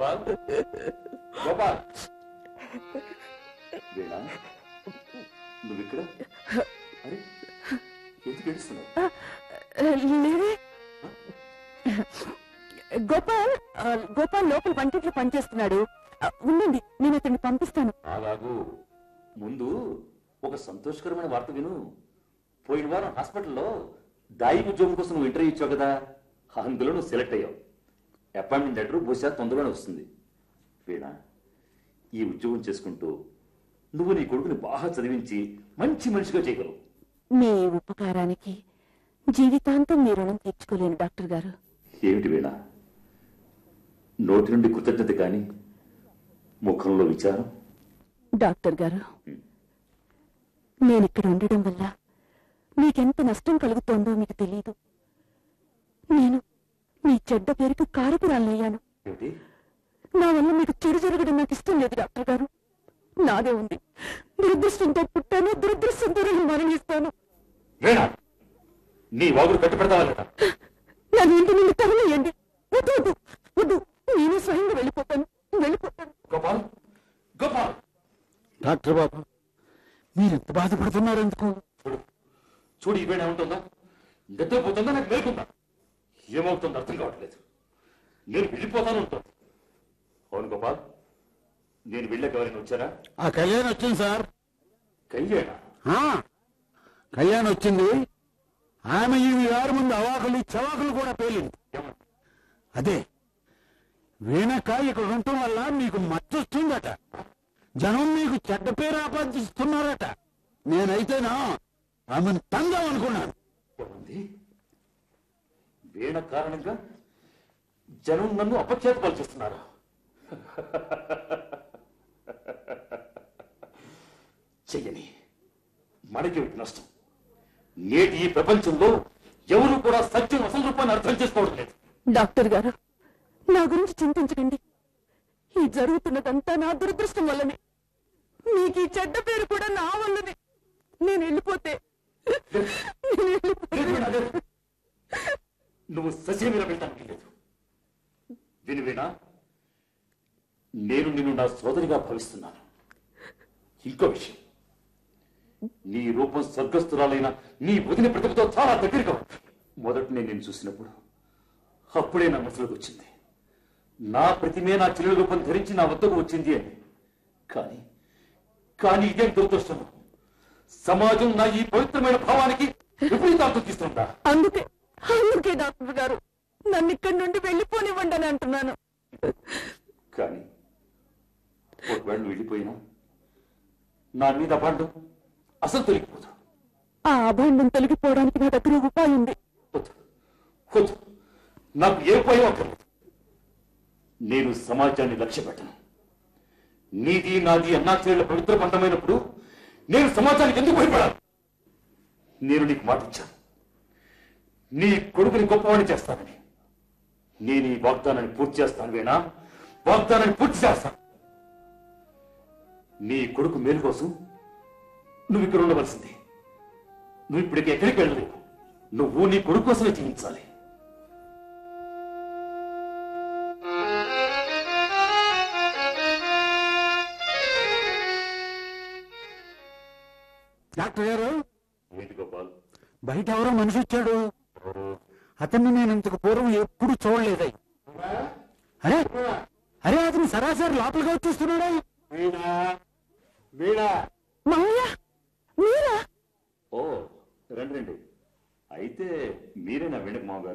గోపాల్ గోపాల్ వీణా నువ్వు ఇక్కడ అరే ఎందుకు ఏడుస్తున్నావు లేదే గోపాల్ ఆ, గోపాల్ లోపల వంటింట్లో పనిచేస్తున్నాడు ఆ, ఉండండి నేను అతన్ని పంపిస్తాను అలాగూ ముందు ఒక సంతోషకరమైన వార్త విను పోయిన వారం హాస్పిటల్లో దాయి ఉద్యోగం కోసం నువ్వు ఇంటర్వ్యూ ఇచ్చావు కదా అందులో నువ్వు సెలెక్ట్ అయ్యావు అపాయింట్మెంట్ లెటర్ బహుశా తొందరగానే వస్తుంది వీణా ఈ ఉద్యోగం చేసుకుంటూ నువ్వు నీ కొడుకుని బాగా చదివించి మంచి మనిషిగా చేయగలవు మీ ఉపకారానికి జీవితాంతం మీ రుణం తీర్చుకోలేను డాక్టర్ గారు ఏమిటి వీణా నోటి నుండి కృతజ్ఞత కానీ ముఖంలో విచారం డాక్టర్ గారు నేను ఇక్కడ ఉండడం వల్ల మీకెంత నష్టం కలుగుతోందో మీకు తెలియదు నేను మీ చెడ్డ పేరుకు కారపురాలయ్యాను ఏమిటి నా వల్ల మీకు చెడు జరగడం నాకు ఇష్టం లేదు డాక్టర్ గారు నాదే ఉంది దురదృష్టంతో పుట్టాను దురదృష్టంతో నేను మరణిస్తాను వీణా నీ వాగుడు కట్టుపెడతావా లేదా నన్ను ఇంటి నుండి తరలియండి వద్దు వద్దు వద్దు నేను స్వయంగా వెళ్ళిపోతాను వెళ్ళిపోతాను గోపాల్ గోపాల్ డాక్టర్ బాబు మీరు ఎంత బాధపడుతున్నారు ఎందుకు చూడు చూడు ఈ వీణ ఉంటుందా నిద్రపోతుందా నాకు మేలుకుందా ఏమవుతుందో అర్థం కావట్లేదు నేను వెళ్ళిపోతాను ఉంటుంది అవును గోపాల్ నేను వెళ్ళాక ఎవరైనా వచ్చారా ఆ కళ్యాణ్ వచ్చింది సార్ కయ్యేనా ఆ, కళ్యాణ్ వచ్చింది ఆమె ఈ వారి ముందు అవాకులు చవాకులు కూడా పేలింది అదే వీణక ఇక్కడ ఉండటం వల్ల మీకు మద్దొస్తుందట జనం మీకు చెడ్డ పేరు ఆపాదిస్తున్నారట నేనైతేనా ఆమెను తందాం అనుకున్నాను ఏముంది వీణ కారణంగా జనం నన్ను అపఖ్యాత పలుచేస్తున్నారు చెయ్యని మనకి నష్టం నేటి ఈ ప్రపంచంలో ఎవరు కూడా సత్యం అసలు రూపాన్ని అర్థం చేసుకోవడం లేదు డాక్టర్ గారు నా గురించి చింతించకండి ఈ జరుగుతున్నదంతా నా దురదృష్టం వల్లనే మీకు ఈ చెడ్డ పేరు కూడా నా వల్లనే నేను వెళ్ళిపోతే నేను వెళ్ళిపోతే లేదు వీణా, లేదు. నువ్వు ససేమిరా వెళ్ళడానికి లేదు విను వీణా నేను నిన్ను నా సోదరిగా భావిస్తున్నాను ఇంకో విషయం నీ రూపం స్వర్గస్థురాలైన నీ వదిన ప్రతిభతో చాలా దగ్గరగా ఉంది మొదట నేను నిన్ను చూసినప్పుడు అప్పుడే నా మనసులోకి వచ్చింది నా ప్రతిమే నా చెల్లెల రూపం ధరించి నా వద్దకు వచ్చింది అని కానీ కానీ ఇదేం దురదృష్టం సమాజం నా ఈ పవిత్రమైన భావానికి విపరీతార్థం తీస్తుందా అందుకే అందుకే డాక్టర్ గారు నన్ను ఇక్కడి నుండి వెళ్ళిపోనివ్వండి అని అంటున్నాను కానీ ఒకవేళ నువ్వు వెళ్ళిపోయినా నా మీద అభాండం అసలు తొలగిపోదు ఆ అభాండం తొలగిపోవడానికి నా దగ్గర ఉపాయం ఉంది వద్దు వద్దు నాకు ఏ ఉపాయం అక్కర్లేదు నేను సమాజాన్ని లక్ష్య పెట్టను నీది నాది అన్నాచేళ్ల పవిత్ర పంటమైనప్పుడు నేను సమాజానికి ఎందుకు భయపడాలి నేను నీకు మాట ఇచ్చాను నీ కొడుకుని గొప్పవాణి చేస్తానని నేను ఈ వాగ్దానాన్ని పూర్తి చేస్తాను వేనా వాగ్దానాన్ని పూర్తి చేస్తాను నీ కొడుకు మేలు కోసం నువ్వు ఇక్కడ ఉండవలసింది నువ్వు ఇప్పటికి ఎక్కడికి వెళ్ళలేవు నువ్వు నీ కొడుకు కోసమే జీవించాలి డాక్టర్ గారు ఏంటి గోపాల్ బయట ఎవరో మనిషి వచ్చాడు అతన్ని నేను ఇంతకు పూర్వం ఎప్పుడు చూడలేదు అరే అరే అతను సరాసరి లోపలికి వచ్చేస్తున్నాడా వీణా వీణా మావయ్య మీరా ఓ రండి రండి అయితే మీరేనా వెండక మామగారు